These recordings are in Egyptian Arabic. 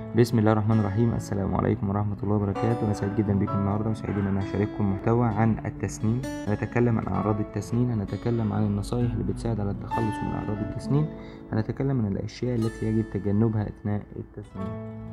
بسم الله الرحمن الرحيم السلام عليكم ورحمة الله وبركاته أنا سعيد جدا بكم النهاردة وسعيد إن أنا هشارككم محتوى عن التسنين هنتكلم عن أعراض التسنين هنتكلم عن النصائح اللي بتساعد على التخلص من أعراض التسنين هنتكلم عن الأشياء التي يجب تجنبها أثناء التسنين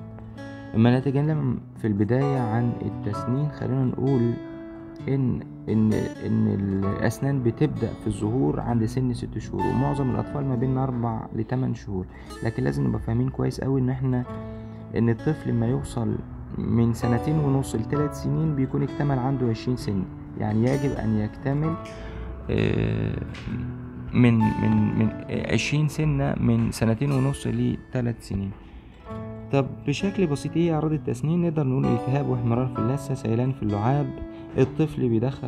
اما نتكلم في البداية عن التسنين خلينا نقول إن إن إن الأسنان بتبدأ في الظهور عند سن ست شهور ومعظم الأطفال ما بين أربع لتمن شهور لكن لازم نبقى فاهمين كويس أوي إن إحنا ان الطفل لما يوصل من سنتين ونص لثلاث سنين بيكون اكتمل عنده عشرين سن يعني يجب ان يكتمل آه، من من من عشرين سنة من سنتين ونص لثلاث سنين طب بشكل بسيط ايه اعراض التسنين نقدر نقول التهاب واحمرار في اللثة سيلان في اللعاب الطفل بيدخل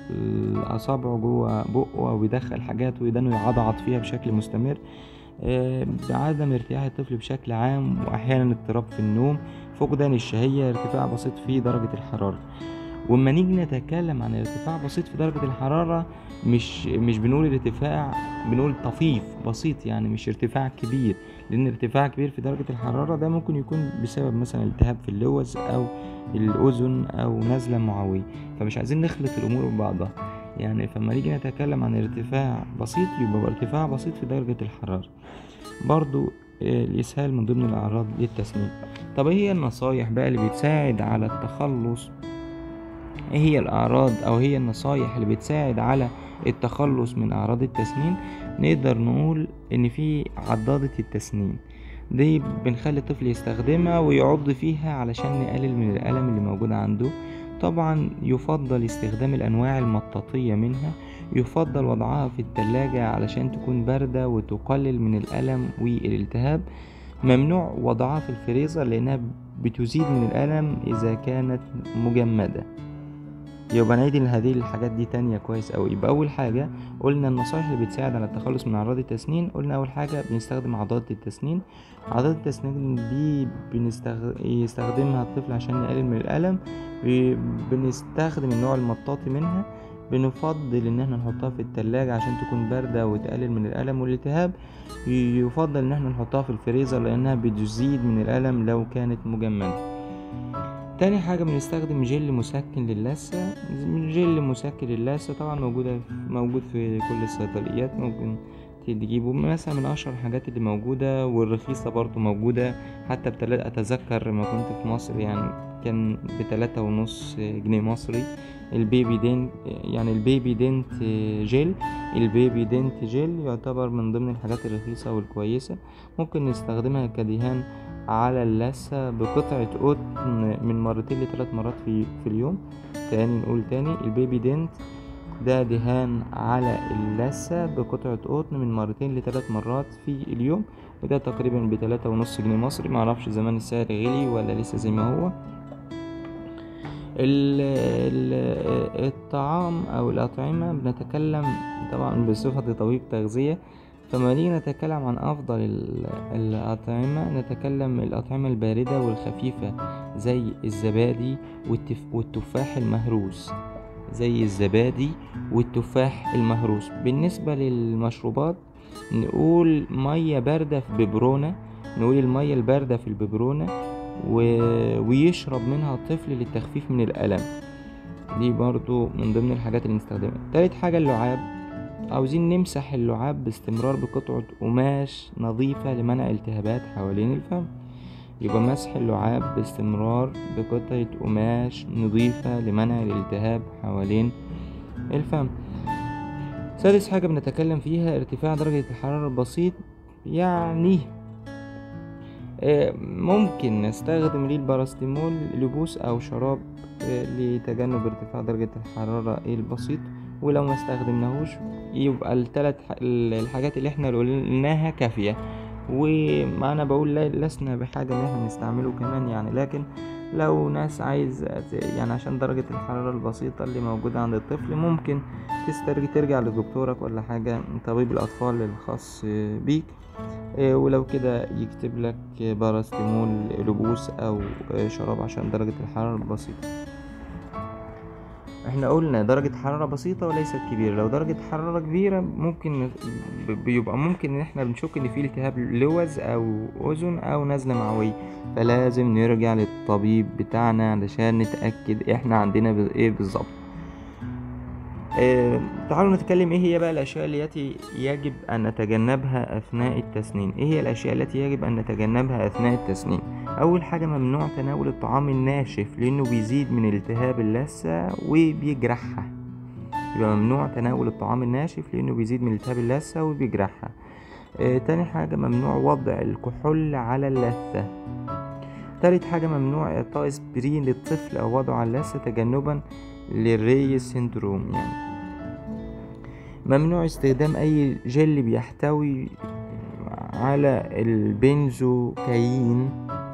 اصابعه جوه بقه او بيدخل حاجات ويدانه يعضعض فيها بشكل مستمر آه، بعدم ارتياح الطفل بشكل عام واحيانا اضطراب في النوم فقدان الشهية ارتفاع بسيط في درجة الحرارة وما نيجي نتكلم عن ارتفاع بسيط في درجة الحرارة مش مش بنقول ارتفاع بنقول طفيف بسيط يعني مش ارتفاع كبير لان ارتفاع كبير في درجة الحرارة ده ممكن يكون بسبب مثلا التهاب في اللوز او الاذن او نزلة معوية فمش عايزين نخلط الامور ببعضها يعني فلما نيجي نتكلم عن ارتفاع بسيط يبقى ارتفاع بسيط في درجة الحرارة برضو آه، الإسهال من ضمن الأعراض للتسنين طب ايه هي النصايح بقى اللي بتساعد على التخلص ايه هي الأعراض أو هي النصايح اللي بتساعد على التخلص من أعراض التسنين نقدر نقول إن في عضادة التسنين دي بنخلي الطفل يستخدمها ويعض فيها علشان نقلل من الألم اللي موجود عنده طبعا يفضل استخدام الأنواع المطاطية منها يفضل وضعها في التلاجة علشان تكون باردة وتقلل من الألم والالتهاب ممنوع وضعها في الفريزر لأنها بتزيد من الألم إذا كانت مجمدة يبقى نعيد هذه الحاجات دي تانية كويس أوي يبقى أول حاجة قلنا النصائح اللي بتساعد على التخلص من أعراض التسنين قلنا أول حاجة بنستخدم عضلات التسنين عضلات التسنين دي بنستخدمها الطفل عشان يقلل من الألم بنستخدم النوع المطاطي منها بنفضل ان احنا نحطها في التلاجة عشان تكون باردة وتقلل من الألم والالتهاب يفضل ان احنا نحطها في الفريزر لانها بتزيد من الألم لو كانت مجمدة تاني حاجة بنستخدم جل مسكن للثة جل مسكن للثة طبعا موجودة موجود في كل الصيدليات ممكن تجيبه مثلا من اشهر الحاجات اللي موجودة والرخيصة برضو موجودة حتى بتلاتة اتذكر لما كنت في مصر يعني كان بتلاتة ونص جنيه مصري البيبي دنت يعني البيبي دنت جيل البيبي دنت جيل يعتبر من ضمن الحاجات الرخيصة والكويسة ممكن نستخدمها كدهان على اللثة بقطعة قطن من مرتين لثلاث مرات في, في اليوم تاني نقول تاني البيبي دنت ده دهان على اللثة بقطعة قطن من مرتين لثلاث مرات في اليوم وده تقريبا بتلاتة ونص جنيه مصري معرفش زمان السعر غلي ولا لسه زي ما هو الطعام او الاطعمة بنتكلم طبعا بصفة طبيب تغذية فما نيجي نتكلم عن افضل الاطعمة نتكلم الاطعمة الباردة والخفيفة زي الزبادي والتفاح المهروس زي الزبادي والتفاح المهروس بالنسبة للمشروبات نقول مية باردة في ببرونة نقول المية الباردة في الببرونة و... ويشرب منها الطفل للتخفيف من الألم دي برضو من ضمن الحاجات اللي نستخدمها تالت حاجة اللعاب عاوزين نمسح اللعاب باستمرار بقطعة قماش نظيفة لمنع التهابات حوالين الفم يبقى مسح اللعاب باستمرار بقطعة قماش نظيفة لمنع الالتهاب حوالين الفم سادس حاجة بنتكلم فيها ارتفاع درجة الحرارة البسيط يعني ممكن نستخدم ليه الباراستيمول لبوس او شراب لتجنب ارتفاع درجة الحرارة البسيط ولو ما استخدمناهوش يبقى الثلاث الحاجات اللي احنا قلناها كافية وما انا بقول لسنا بحاجة ان احنا نستعمله كمان يعني لكن لو ناس عايز يعني عشان درجة الحرارة البسيطة اللي موجودة عند الطفل ممكن تسترجي ترجع لدكتورك ولا حاجة طبيب الأطفال الخاص بيك ولو كده يكتب لك باراستيمول لبوس أو شراب عشان درجة الحرارة البسيطة احنا قلنا درجة حرارة بسيطة وليست كبيرة لو درجة حرارة كبيرة ممكن ب- بيبقى ممكن ان احنا بنشك ان في التهاب لوز او اذن او نزلة معوية فلازم نرجع للطبيب بتاعنا علشان نتأكد احنا عندنا ب- ايه بالظبط آه، تعالوا نتكلم ايه هي بقى الاشياء التي يجب ان نتجنبها اثناء التسنين ايه هي الاشياء التي يجب ان نتجنبها اثناء التسنين اول حاجه ممنوع تناول الطعام الناشف لانه بيزيد من التهاب اللثه وبيجرحها يبقى ممنوع تناول الطعام الناشف لانه بيزيد من التهاب اللثه وبيجرحها آه، تاني حاجه ممنوع وضع الكحول على اللثه تالت حاجه ممنوع اعطاء اسبرين للطفل او وضعه على اللثه تجنبا للري سيندروم يعني ممنوع استخدام اي جل بيحتوي على البنزوكاين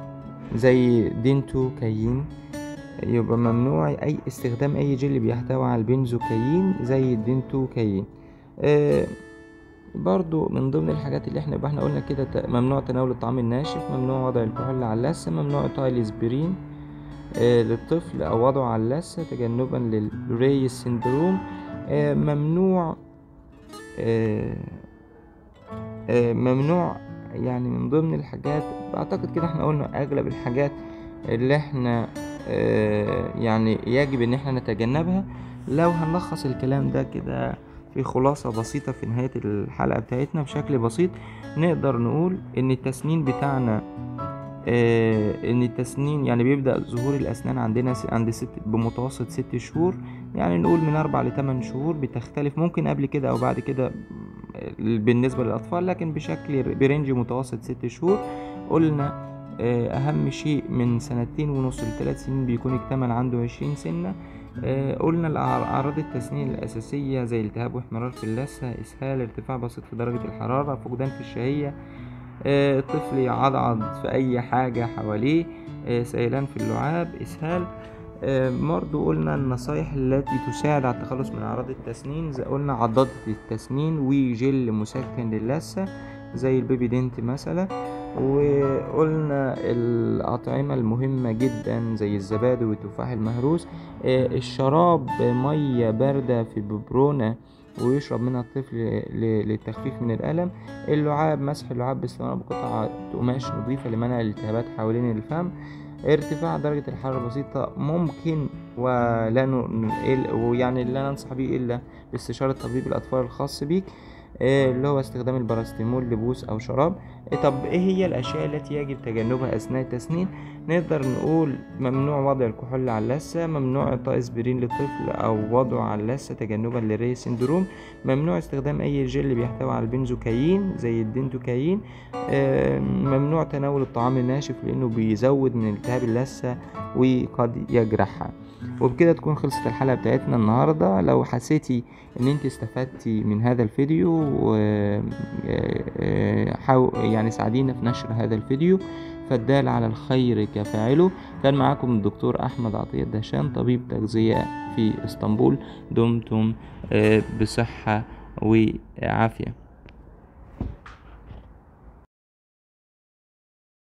زي دينتوكاين يبقى ممنوع اي استخدام اي جل بيحتوي على البنزوكاين زي الدينتوكاين آه برضو من ضمن الحاجات اللي احنا يبقى احنا قلنا كده ت- ممنوع تناول الطعام الناشف ممنوع وضع الكحول على اللثة ممنوع اعطاء الاسبرين آه، للطفل او وضعه على اللثة تجنبا للري سيندروم آه، ممنوع آه، آه، ممنوع يعني من ضمن الحاجات اعتقد كده احنا قلنا اغلب الحاجات اللي احنا آه، يعني يجب ان احنا نتجنبها لو هنلخص الكلام ده كده في خلاصة بسيطة في نهاية الحلقة بتاعتنا بشكل بسيط نقدر نقول ان التسنين بتاعنا آه، ان التسنين يعني بيبدأ ظهور الاسنان عندنا س- عند ست بمتوسط ست شهور يعني نقول من اربع لتمن شهور بتختلف ممكن قبل كده او بعد كده م، بالنسبة للاطفال لكن بشكل برنج متوسط ست شهور قلنا آه، اهم شيء من سنتين ونص لثلاث سنين بيكون اكتمل عنده عشرين سنة آه، قلنا الأعر- اعراض التسنين الاساسية زي التهاب واحمرار في اللثة اسهال ارتفاع بسيط في درجة الحرارة فقدان في الشهية آه، الطفل يعضعض في اي حاجة حواليه آه، سيلان في اللعاب اسهال آه، برضو قلنا النصايح التي تساعد على التخلص من اعراض التسنين زي قلنا عضادة التسنين وجل مسكن للثة زي البيبي دينت مثلا وقلنا الأطعمة المهمة جدا زي الزبادي والتفاح المهروس آه، الشراب مية باردة في ببرونة ويشرب منها الطفل ل- للتخفيف من الألم اللعاب مسح اللعاب باستمرار بقطعة قماش نظيفة لمنع الالتهابات حوالين الفم ارتفاع درجة الحرارة البسيطة ممكن ولا ن... إل- ويعني لا ننصح به إلا باستشارة طبيب الأطفال الخاص بيك آه، اللي هو استخدام الباراستيمول لبوس أو شراب آه، طب إيه هي الأشياء التي يجب تجنبها أثناء التسنين نقدر نقول ممنوع وضع الكحول على اللثة ممنوع إعطاء اسبرين للطفل أو وضعه على اللثة تجنبا للري سيندروم ممنوع استخدام أي جل بيحتوي على البنزوكاين زي الدنتوكاين آه، ممنوع تناول الطعام الناشف لأنه بيزود من التهاب اللثة وقد يجرحها وبكده تكون خلصت الحلقة بتاعتنا النهاردة لو حسيتي ان انت استفدتي من هذا الفيديو آه، آه، حاو يعني ساعدينا في نشر هذا الفيديو فالدال على الخير كفاعله كان معاكم الدكتور احمد عطية دهشان طبيب تغذية في اسطنبول دمتم آه، بصحة وعافية